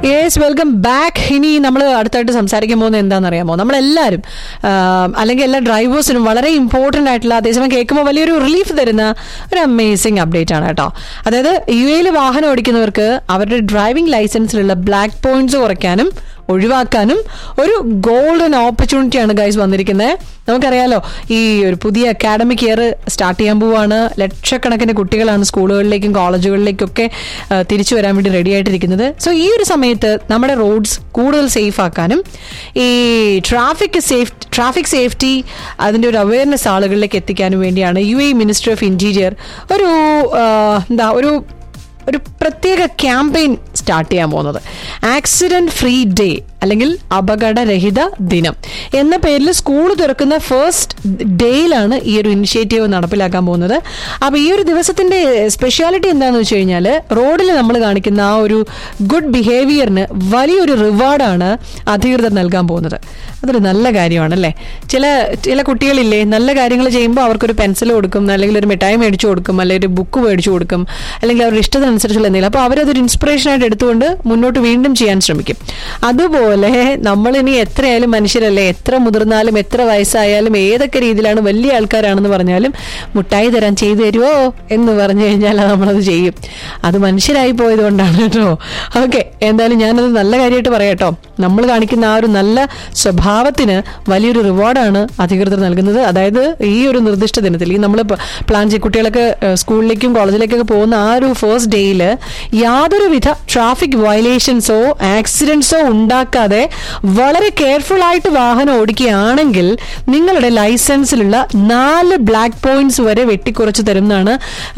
yes welcome back ഇനി നമ്മൾ അടുത്തായിട്ട് സംസാരിക്കാൻ പോകുന്നത് എന്താണെന്നറിയാമോ നമ്മളെല്ലാവരും ആ, അല്ലെങ്കിൽ എല്ലാ ഡ്രൈവേഴ്സിനും വളരെ ഇമ്പോർട്ടൻ്റ് ആയിട്ടുള്ള അതേസമയം കേൾക്കുമ്പോൾ വലിയൊരു റിലീഫ് തരുന്ന ഒരു അമേസിംഗ് അപ്ഡേറ്റ് ആണ് കേട്ടോ അതായത് യു എയിൽ വാഹനം ഓടിക്കുന്നവർക്ക് അവരുടെ ഡ്രൈവിംഗ് ലൈസൻസിലുള്ള ബ്ലാക്ക് പോയിന്റ്സ് കുറയ്ക്കാനും ഒഴിവാക്കാനും ഒരു ഗോൾഡൻ ഓപ്പർച്യൂണിറ്റിയാണ് ഗൈസ് വന്നിരിക്കുന്നത് നമുക്കറിയാലോ ഈ ഒരു പുതിയ അക്കാഡമിക് ഇയർ സ്റ്റാർട്ട് ചെയ്യാൻ പോവാണ് ലക്ഷക്കണക്കിന് കുട്ടികളാണ് സ്കൂളുകളിലേക്കും കോളേജുകളിലേക്കും ഒക്കെ ആ, തിരിച്ചു വരാൻ വേണ്ടി റെഡി ആയിട്ടിരിക്കുന്നത് സോ ഈ ഒരു സമയത്ത് നമ്മുടെ റോഡ്സ് കൂടുതൽ സേഫ് ആക്കാനും ഈ ട്രാഫിക് സേഫ് ട്രാഫിക് സേഫ്റ്റി അതിൻ്റെ ഒരു അവയർനെസ് ആളുകളിലേക്ക് എത്തിക്കാനും വേണ്ടിയാണ് U A ministry of interior ഒരു ആ, എന്താ ഒരു ഒരു പ്രത്യേക ക്യാമ്പയിൻ സ്റ്റാർട്ട് ചെയ്യാൻ പോകുന്നത് ആക്സിഡന്റ് ഫ്രീ ഡേ അല്ലെങ്കിൽ അപകടരഹിത ദിനം എന്ന പേരിൽ സ്കൂൾ തുറക്കുന്ന ഫസ്റ്റ് ഡേയിലാണ് ഈ ഒരു ഇനിഷ്യേറ്റീവ് നടപ്പിലാക്കാൻ പോകുന്നത് അപ്പോൾ ഈ ഒരു ദിവസത്തിന്റെ സ്പെഷ്യാലിറ്റി എന്താണെന്ന് വെച്ച് കഴിഞ്ഞാൽ റോഡിൽ നമ്മൾ കാണിക്കുന്ന ആ ഒരു ഗുഡ് ബിഹേവിയറിന് വലിയൊരു റിവാർഡാണ് അധികൃതർ നൽകാൻ പോകുന്നത് അതൊരു നല്ല കാര്യമാണ് അല്ലേ ചില ചില കുട്ടികളില്ലേ നല്ല കാര്യങ്ങൾ ചെയ്യുമ്പോൾ അവർക്കൊരു പെൻസിൽ കൊടുക്കും അല്ലെങ്കിൽ ഒരു മിഠായി മേടിച്ചു കൊടുക്കും അല്ലെങ്കിൽ ഒരു ബുക്ക് മേടിച്ചു കൊടുക്കും അല്ലെങ്കിൽ അവരുടെ ഇഷ്ടത്തിനനുസരിച്ചുള്ള എന്തെങ്കിലും അപ്പോൾ അവരതൊരു ഇൻസ്പിറേഷൻ ആയിട്ട് എടുത്തുകൊണ്ട് മുന്നോട്ട് വീണ്ടും ചെയ്യാൻ ശ്രമിക്കും അതുപോലെ നമ്മളിനി എത്രയായാലും മനുഷ്യരല്ലേ എത്ര മുതിർന്നാലും എത്ര വയസ്സായാലും ഏതൊക്കെ രീതിയിലാണ് വലിയ ആൾക്കാരാണെന്ന് പറഞ്ഞാലും മുട്ടായി തരാൻ ചെയ്തു തരുമോ എന്ന് പറഞ്ഞു കഴിഞ്ഞാൽ നമ്മളത് ചെയ്യും അത് മനുഷ്യരായി പോയത് കൊണ്ടാണ് കേട്ടോ ഓക്കെ എന്തായാലും ഞാനത് നല്ല കാര്യമായിട്ട് പറയാം കേട്ടോ നമ്മൾ കാണിക്കുന്ന ആ ഒരു നല്ല സ്വഭാവത്തിന് വലിയൊരു റിവാർഡാണ് അധികൃതർ നൽകുന്നത് അതായത് ഈ ഒരു നിർദ്ദിഷ്ട ദിനത്തിൽ ഈ നമ്മൾ പ്ലാൻ ചെയ്യും കുട്ടികളൊക്കെ ഏഹ്, സ്കൂളിലേക്കും കോളേജിലേക്കൊക്കെ പോകുന്ന ആ ഒരു ഫസ്റ്റ് ഡേയിൽ യാതൊരുവിധ ട്രാഫിക് വയലേഷൻസോ ആക്സിഡൻസോ ഉണ്ടാക്കാതെ വളരെ കെയർഫുൾ ആയിട്ട് വാഹനം ഓടിക്കുകയാണെങ്കിൽ നിങ്ങളുടെ ലൈസൻസിലുള്ള നാല് ബ്ലാക്ക് പോയിന്റ്സ് വരെ വെട്ടിക്കുറച്ച് തരുമെന്നാണ്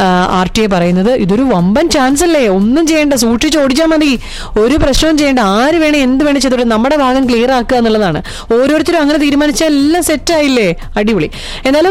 ആർ ടി ഐ പറയുന്നത് ഇതൊരു വമ്പൻ ചാൻസ് അല്ലേ ഒന്നും ചെയ്യേണ്ട സൂക്ഷിച്ച് ഓടിച്ചാൽ മതി ഒരു പ്രശ്നവും ചെയ്യേണ്ട ആര് വേണേ എന്ത് വേണേ ചെയ്തോട്ടെ നമ്മുടെ ഭാഗം ക്ലിയർ ആക്കുക എന്നുള്ളതാണ് ഓരോരുത്തരും അങ്ങനെ തീരുമാനിച്ചാൽ എല്ലാം സെറ്റ് ആയില്ലേ അടിപൊളി എന്നാലും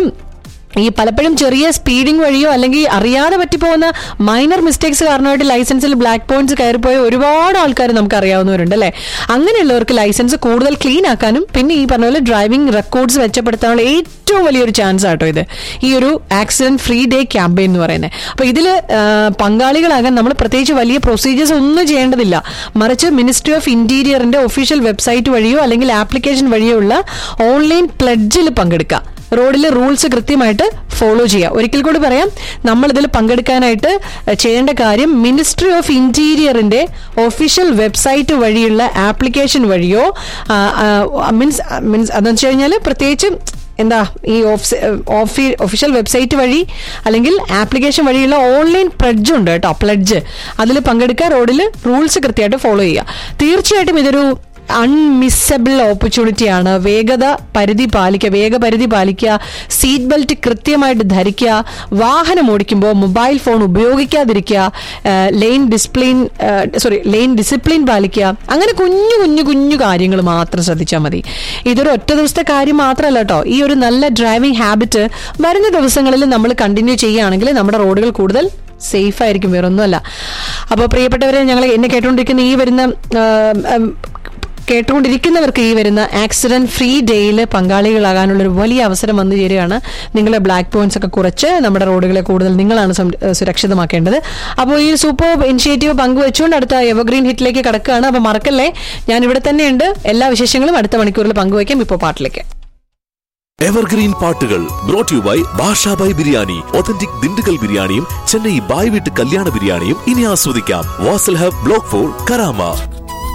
ഈ പലപ്പോഴും ചെറിയ സ്പീഡിംഗ് വഴിയോ അല്ലെങ്കിൽ അറിയാതെ പറ്റിപ്പോകുന്ന മൈനർ മിസ്റ്റേക്സ് കാരണമായിട്ട് ലൈസൻസിൽ ബ്ലാക്ക് പോയിന്റ്സ് കയറിപ്പോയ ഒരുപാട് ആൾക്കാർ നമുക്ക് അറിയാവുന്നവരുണ്ട് അല്ലേ അങ്ങനെയുള്ളവർക്ക് ലൈസൻസ് കൂടുതൽ ക്ലീൻ ആക്കാനും പിന്നെ ഈ പറഞ്ഞ പോലെ ഡ്രൈവിംഗ് റെക്കോർഡ്സ് മെച്ചപ്പെടുത്താനുള്ള ഏറ്റവും വലിയൊരു ചാൻസ് ആട്ടോ ഇത് ഈ ഒരു ആക്സിഡന്റ് ഫ്രീ ഡേ ക്യാമ്പയിൻ എന്ന് പറയുന്നത് അപ്പൊ ഇതിൽ പങ്കാളികളാകാൻ നമ്മൾ പ്രത്യേകിച്ച് വലിയ പ്രൊസീജിയേഴ്സ് ഒന്നും ചെയ്യേണ്ടതില്ല മറിച്ച് മിനിസ്ട്രി ഓഫ് ഇന്റീരിയറിന്റെ ഒഫീഷ്യൽ വെബ്സൈറ്റ് വഴിയോ അല്ലെങ്കിൽ ആപ്ലിക്കേഷൻ വഴിയോ ഉള്ള ഓൺലൈൻ പ്ലഡ്ജിൽ പങ്കെടുക്കുക റോഡിലെ റൂൾസ് കൃത്യമായിട്ട് ഫോളോ ചെയ്യുക ഒരിക്കൽ കൂടി പറയാം നമ്മൾ ഇതിൽ പങ്കെടുക്കാനായിട്ട് ചെയ്യേണ്ട കാര്യം മിനിസ്ട്രി ഓഫ് ഇന്റീരിയറിന്റെ ഒഫീഷ്യൽ വെബ്സൈറ്റ് വഴിയുള്ള ആപ്ലിക്കേഷൻ വഴിയോ മീൻസ് മീൻസ് അതെന്ന് വെച്ച് കഴിഞ്ഞാൽ പ്രത്യേകിച്ച് എന്താ ഈ ഒഫീഷ്യൽ വെബ്സൈറ്റ് വഴി അല്ലെങ്കിൽ ആപ്ലിക്കേഷൻ വഴിയുള്ള ഓൺലൈൻ പ്ലഡ്ജ് ഉണ്ട് കേട്ടോ പ്ലഡ്ജ് അതിൽ പങ്കെടുക്കുക റോഡിൽ റൂൾസ് കൃത്യമായിട്ട് ഫോളോ ചെയ്യുക തീർച്ചയായിട്ടും ഇതൊരു അൺമിസ്സബിൾ ഓപ്പർച്യൂണിറ്റിയാണ് വേഗത പരിധി പാലിക്കുക വേഗപരിധി പാലിക്കുക സീറ്റ് ബെൽറ്റ് കൃത്യമായിട്ട് ധരിക്കുക വാഹനം ഓടിക്കുമ്പോൾ മൊബൈൽ ഫോൺ ഉപയോഗിക്കാതിരിക്കുക lane discipline sorry lane discipline പാലിക്കുക അങ്ങനെ കുഞ്ഞു കുഞ്ഞു കുഞ്ഞു കാര്യങ്ങൾ മാത്രം ശ്രദ്ധിച്ചാൽ മതി ഇതൊരു ഒറ്റ ദിവസത്തെ കാര്യം മാത്രമല്ല കേട്ടോ ഈ ഒരു നല്ല ഡ്രൈവിംഗ് ഹാബിറ്റ് വരുന്ന ദിവസങ്ങളിൽ നമ്മൾ കണ്ടിന്യൂ ചെയ്യുകയാണെങ്കിൽ നമ്മുടെ റോഡുകൾ കൂടുതൽ സേഫ് ആയിരിക്കും വേറൊന്നുമല്ല അപ്പോൾ പ്രിയപ്പെട്ടവരെ ഞങ്ങൾ എന്നെ കേട്ടുകൊണ്ടിരിക്കുന്ന ഈ വരുന്ന ആ, ഉം, കേട്ടുകൊണ്ടിരിക്കുന്നവർക്ക് ഈ വരുന്ന ആക്സിഡന്റ് ഫ്രീ ഡേയിൽ പങ്കാളികളാകാനുള്ള ഒരു വലിയ അവസരം വന്നു ചേരുകയാണ് നിങ്ങളുടെ ബ്ലാക്ക് പോയിന്റ്സ് ഒക്കെ കുറച്ച് നമ്മുടെ റോഡുകളെ കൂടുതൽ നിങ്ങളാണ് സം- ഏഹ് സുരക്ഷിതമാക്കേണ്ടത് അപ്പോൾ ഈ സൂപ്പർ ഇനിഷ്യേറ്റീവ് പങ്കുവെച്ചുകൊണ്ട് അടുത്ത എവർഗ്രീൻ ഹിറ്റിലേക്ക് കടക്കുകയാണ് അപ്പോൾ മറക്കല്ലേ ഞാൻ ഇവിടെ തന്നെയുണ്ട് എല്ലാ വിശേഷങ്ങളും അടുത്ത മണിക്കൂറിൽ പങ്കുവയ്ക്കാം ഇപ്പോൾ പാട്ടിലേക്ക് എവർഗ്രീൻ പാട്ടുകൾ brought you by Bashabhai biryani authentic Dindigul ബിരിയാണിയും ചെന്നൈ ബായ് വീട്ട് കല്യാണ ബിരിയാണിയും ഇനി ആസ്വദിക്കാം Wasl hub block four Karama